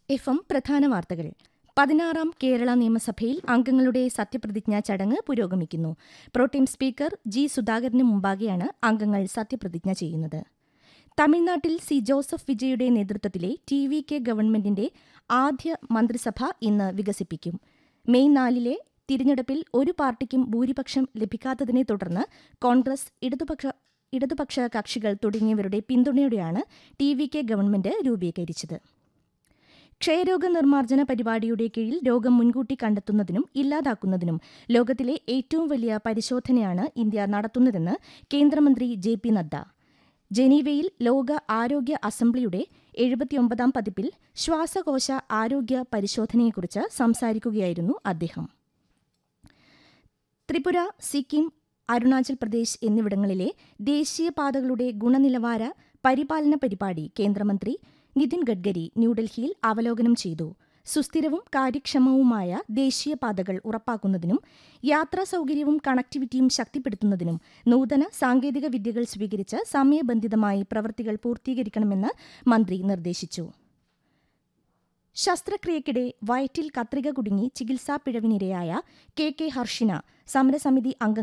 F M പ്രധാന വാർത്തകൾ പതിനാറാം കേരള നിയമസഭയിൽ അംഗങ്ങളുടെ സത്യപ്രതിജ്ഞാ ചടങ്ങ് പുരോഗമിക്കുന്നു പ്രോട്ടീം സ്പീക്കർ ജി സുധാകരന് മുമ്പാകെയാണ് അംഗങ്ങൾ സത്യപ്രതിജ്ഞ ചെയ്യുന്നത് തമിഴ്നാട്ടിൽ സി ജോസഫ് വിജയുടെ നേതൃത്വത്തിലെ ടി വി കെ ഗവൺമെന്റിന്റെ ആദ്യ മന്ത്രിസഭ ഇന്ന് വികസിപ്പിക്കും മെയ് നാലിലെ തിരഞ്ഞെടുപ്പിൽ ഒരു പാർട്ടിക്കും ഭൂരിപക്ഷം ലഭിക്കാത്തതിനെ തുടർന്ന് കോൺഗ്രസ് ഇടതുപക്ഷ ഇടതുപക്ഷ കക്ഷികൾ തുടങ്ങിയവരുടെ പിന്തുണയോടെയാണ് ടി വി കെ ഗവൺമെന്റ് രൂപീകരിച്ചത് ക്ഷയരോഗ നിർമ്മാർജ്ജന പരിപാടിയുടെ കീഴിൽ രോഗം മുൻകൂട്ടി കണ്ടെത്തുന്നതിനും ഇല്ലാതാക്കുന്നതിനും ലോകത്തിലെ ഏറ്റവും വലിയ പരിശോധനയാണ് ഇന്ത്യ നടത്തുന്നതെന്ന് കേന്ദ്രമന്ത്രി ജെ പി നദ്ദ ജനീവയിൽ ലോക ആരോഗ്യ അസംബ്ലിയുടെ എഴുപത്തിയൊമ്പതാം പതിപ്പിൽ ശ്വാസകോശ ആരോഗ്യ പരിശോധനയെക്കുറിച്ച് സംസാരിക്കുകയായിരുന്നു അദ്ദേഹം ത്രിപുര സിക്കിം അരുണാചൽ പ്രദേശ് എന്നിവിടങ്ങളിലെ ദേശീയപാതകളുടെ ഗുണനിലവാര പരിപാലന പരിപാടി കേന്ദ്രമന്ത്രി നിതിൻ ഗഡ്കരി ന്യൂഡൽഹിയിൽ അവലോകനം ചെയ്തു സുസ്ഥിരവും കാര്യക്ഷമവുമായ ദേശീയപാതകൾ ഉറപ്പാക്കുന്നതിനും യാത്രാ സൌകര്യവും കണക്ടിവിറ്റിയും ശക്തിപ്പെടുത്തുന്നതിനും നൂതന സാങ്കേതിക വിദ്യകൾ സ്വീകരിച്ച് സമയബന്ധിതമായി പ്രവൃത്തികൾ പൂർത്തീകരിക്കണമെന്ന് മന്ത്രി നിർദ്ദേശിച്ചു ശസ്ത്രക്രിയയ്ക്കിടെ വയറ്റിൽ കത്രിക കുടുങ്ങി ചികിത്സാ പിഴവിനിരയായ കെ കെ ഹർഷിന സമരസമിതി അംഗങ്ങൾ